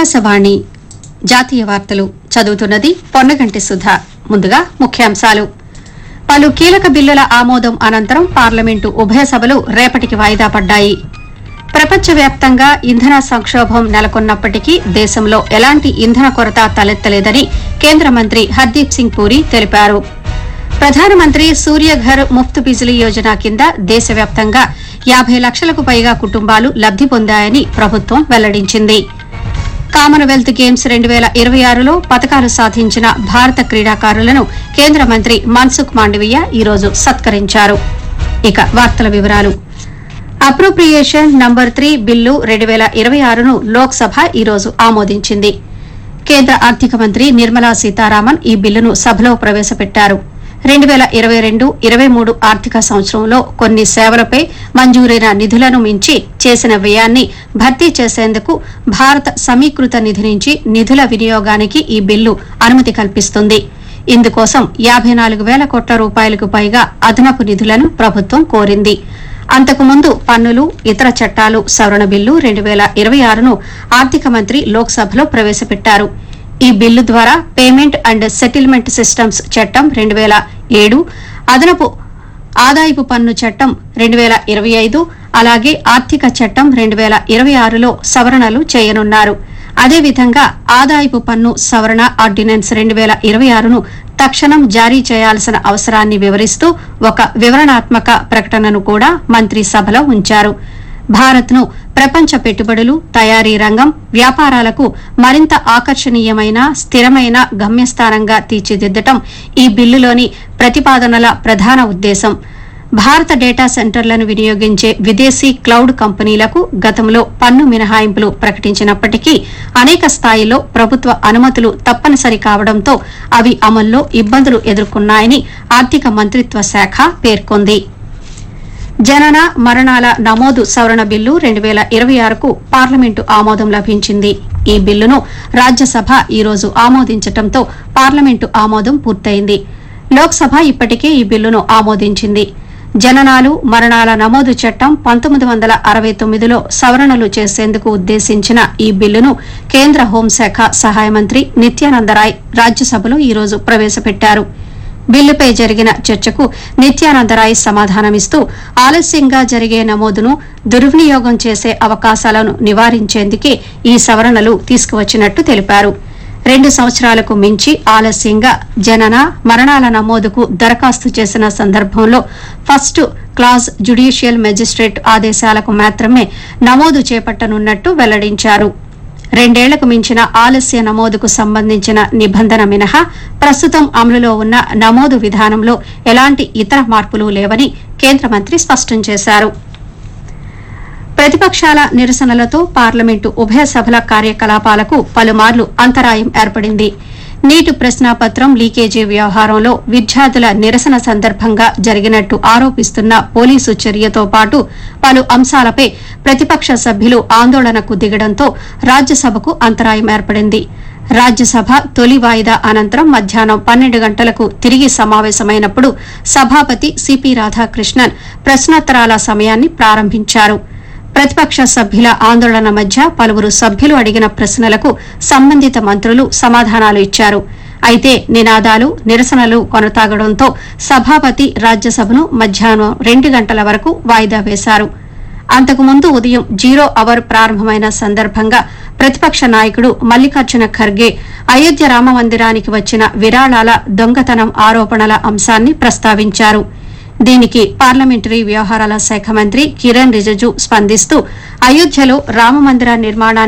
ఆకాశవాణి జాతీయ వార్తలు చదువుతున్నది పొన్నగంటి సుధ ముందుగా ముఖ్యాంశాలు పలు కీలక బిల్లుల ఆమోదం అనంతరం పార్లమెంటు ఉభయ సభలు రేపటికి వాయిదా పడ్డాయి ప్రపంచవ్యాప్తంగా ఇంధన సంక్షోభం నెలకొన్నప్పటికీ దేశంలో ఎలాంటి ఇంధన కొరత తలెత్తలేదని కేంద్ర మంత్రి హర్దీప్ సింగ్ పూరి తెలిపారు ప్రధానమంత్రి సూర్యఘర్ ముఫ్త్ బిజిలీ యోజన కింద దేశవ్యాప్తంగా యాభై లక్షలకు పైగా కుటుంబాలు లబ్ది పొందాయని ప్రభుత్వం వెల్లడించింది కామన్వెల్త్ గేమ్స్ రెండు వేల ఇరవై ఆరులో పతకాలు సాధించిన భారత క్రీడాకారులను కేంద్ర మంత్రి మన్సుఖ్ మాండవీయ ఈరోజు సత్కరించారు ఇక వార్తల వివరాలు అప్రోప్రియేషన్ నంబర్ త్రీ బిల్లు రెండు వేల ఇరవై ఆరును లోక్సభ ఈరోజు ఆమోదించింది కేంద్ర ఆర్థిక మంత్రి నిర్మలా సీతారామన్ ఈ బిల్లును సభలో ప్రవేశపెట్టారు రెండు వేల ఇరవై రెండు ఇరవై మూడు ఆర్థిక సంవత్సరంలో కొన్ని సేవలపై మంజూరైన నిధులను మించి చేసిన వ్యయాన్ని భర్తీ చేసేందుకు భారత సమీకృత నిధి నుంచి నిధుల వినియోగానికి ఈ బిల్లు అనుమతి కల్పిస్తుంది ఇందుకోసం యాభై నాలుగు వేల కోట్ల రూపాయలకు పైగా అదనపు నిధులను ప్రభుత్వం కోరింది అంతకుముందు పన్నులు ఇతర చట్టాలు సవరణ బిల్లు రెండు వేల ఇరవై ఆరును ఆర్థిక మంత్రి లోక్సభలో ప్రవేశపెట్టారు ఈ బిల్లు ద్వారా పేమెంట్ అండ్ సెటిల్మెంట్ సిస్టమ్స్ చట్టం రెండు వేల ఏడు అదనపు ఆదాయపు పన్ను చట్టం రెండు వేల ఇరవై ఐదు అలాగే ఆర్థిక చట్టం రెండు వేల ఇరవై ఆరులో సవరణలు చేయనున్నారు అదేవిధంగా ఆదాయపు పన్ను సవరణ ఆర్డినెన్స్ రెండు వేల ఇరవై ఆరును తక్షణం జారీ చేయాల్సిన అవసరాన్ని వివరిస్తూ ఒక వివరణాత్మక ప్రకటనను కూడా మంత్రి సభలో ఉంచారు భారత్ను ప్రపంచ పెట్టుబడులు తయారీ రంగం వ్యాపారాలకు మరింత ఆకర్షణీయమైన స్థిరమైన గమ్యస్థానంగా తీర్చిదిద్దటం ఈ బిల్లులోని ప్రతిపాదనల ప్రధాన ఉద్దేశం భారత డేటా సెంటర్లను వినియోగించే విదేశీ క్లౌడ్ కంపెనీలకు గతంలో పన్ను మినహాయింపులు ప్రకటించినప్పటికీ అనేక స్థాయిల్లో ప్రభుత్వ అనుమతులు తప్పనిసరి కావడంతో అవి అమల్లో ఇబ్బందులు ఎదుర్కొన్నాయని ఆర్థిక మంత్రిత్వ శాఖ పేర్కొంది జనన మరణాల నమోదు సవరణ బిల్లు రెండు వేల ఇరవై ఆరుకు పార్లమెంటు ఆమోదం లభించింది ఈ బిల్లును రాజ్యసభ ఈరోజు ఆమోదించడంతో పార్లమెంటు ఆమోదం పూర్తయింది లోక్సభ ఇప్పటికే ఈ బిల్లును ఆమోదించింది జననాలు మరణాల నమోదు చట్టం పంతొమ్మిది వందల అరవై తొమ్మిదిలో సవరణలు చేసేందుకు ఉద్దేశించిన ఈ బిల్లును కేంద్ర హోంశాఖ సహాయ మంత్రి నిత్యానందరాయ్ రాజ్యసభలో ఈరోజు ప్రవేశపెట్టారు బిల్లుపై జరిగిన చర్చకు నిత్యానందరాయ్ సమాధానమిస్తూ ఆలస్యంగా జరిగే నమోదును దుర్వినియోగం చేసే అవకాశాలను నివారించేందుకే ఈ సవరణలు తీసుకువచ్చినట్టు తెలిపారు రెండు సంవత్సరాలకు మించి ఆలస్యంగా జనన మరణాల నమోదుకు దరఖాస్తు చేసిన సందర్భంలో ఫస్ట్ క్లాస్ జ్యుడిషియల్ మెజిస్ట్రేట్ ఆదేశాలకు మాత్రమే నమోదు చేపట్టనున్నట్టు వెల్లడించారు రెండేళ్లకు మించిన ఆలస్య నమోదుకు సంబంధించిన నిబంధన మినహా ప్రస్తుతం అమలులో ఉన్న నమోదు విధానంలో ఎలాంటి ఇతర మార్పులు లేవని కేంద్ర మంత్రి స్పష్టం చేశారు ప్రతిపక్షాల నిరసనలతో పార్లమెంటు ఉభయ సభల కార్యకలాపాలకు పలుమార్లు అంతరాయం ఏర్పడింది నీటు ప్రశ్నాపత్రం లీకేజీ వ్యవహారంలో విద్యార్థుల నిరసన సందర్భంగా జరిగినట్టు ఆరోపిస్తున్న పోలీసు చర్యతో పాటు పలు అంశాలపై ప్రతిపక్ష సభ్యులు ఆందోళనకు దిగడంతో రాజ్యసభకు అంతరాయం ఏర్పడింది రాజ్యసభ తొలి వాయిదా అనంతరం మధ్యాహ్నం పన్నెండు గంటలకు తిరిగి సమావేశమైనప్పుడు సభాపతి సిపి రాధాకృష్ణన్ ప్రశ్నోత్తరాల సమయాన్ని ప్రారంభించారు ప్రతిపక్ష సభ్యుల ఆందోళన మధ్య పలువురు సభ్యులు అడిగిన ప్రశ్నలకు సంబంధిత మంత్రులు సమాధానాలు ఇచ్చారు అయితే నినాదాలు నిరసనలు కొనసాగడంతో సభాపతి రాజ్యసభను మధ్యాహ్నం రెండు గంటల వరకు వాయిదా వేశారు అంతకుముందు ఉదయం జీరో అవర్ ప్రారంభమైన సందర్భంగా ప్రతిపక్ష నాయకుడు మల్లికార్జున ఖర్గే అయోధ్య రామ మందిరానికి వచ్చిన విరాళాల దొంగతనం ఆరోపణల అంశాన్ని ప్రస్తావించారు దీనికి పార్లమెంటరీ వ్యవహారాల శాఖ మంత్రి కిరణ్ రిజిజు స్పందిస్తూ అయోధ్యలో రామమందిర నిర్మాణాన్ని